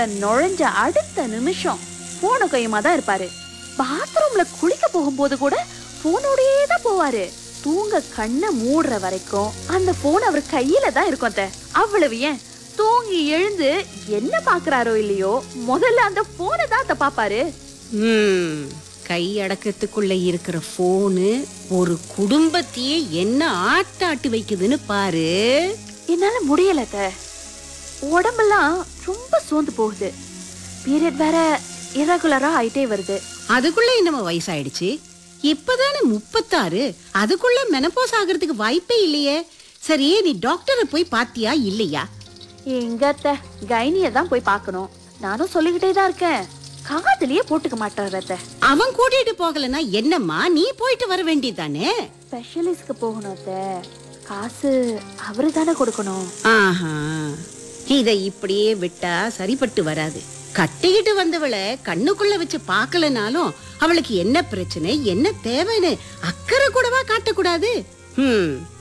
நுழைஞ்ச அடுத்த நிமிஷம் போன கையுமா தான் இருப்பாரு பாத்ரூம்ல குளிக்க போகும்போது கூட போனோடயே தான் போவாரு தூங்க கண்ணை மூடுற வரைக்கும் அந்த போன் அவர் கையில தான் இருக்கும் அத்தை. அவ்வளவு ஏன் தூங்கி எழுந்து என்ன பாக்குறாரோ இல்லையோ முதல்ல அந்த போனை தான் அத்தை பாப்பாரு ம், கை அடக்கத்துக்குள்ள இருக்கிற போனு ஒரு குடும்பத்தையே என்ன ஆட்டாட்டு வைக்குதுன்னு பாரு என்னால முடியல அத்தை. உடம்பெல்லாம் ரொம்ப சோர்ந்து போகுது பீரியட் வேற இரகுலரா ஆயிட்டே வருது அதுக்குள்ள என்னமோ வயசாயிடுச்சு இப்பதானே முப்பத்தாறு அதுக்குள்ள மெனப்போஸ் ஆகிறதுக்கு வாய்ப்பே இல்லையே சரி நீ டாக்டரை போய் பாத்தியா இல்லையா எங்க அத்தை கைனிய தான் போய் பார்க்கணும் நானும் சொல்லிக்கிட்டே தான் இருக்கேன் காதுலயே போட்டுக்க மாட்டாரு அத்தை அவன் கூட்டிட்டு போகலன்னா என்னம்மா நீ போயிட்டு வர வேண்டியதானே ஸ்பெஷலிஸ்ட்க்கு போகணும் அத்தை காசு அவரு தானே கொடுக்கணும் ஆஹா இத இப்படியே விட்டா சரிப்பட்டு வராது கட்டிக்கிட்டு வந்தவளை கண்ணுக்குள்ள வச்சு பார்க்கலனாலும் அவளுக்கு என்ன பிரச்சனை என்ன தேவைன்னு அக்கறை கூடவா காட்டக்கூடாது ஹம்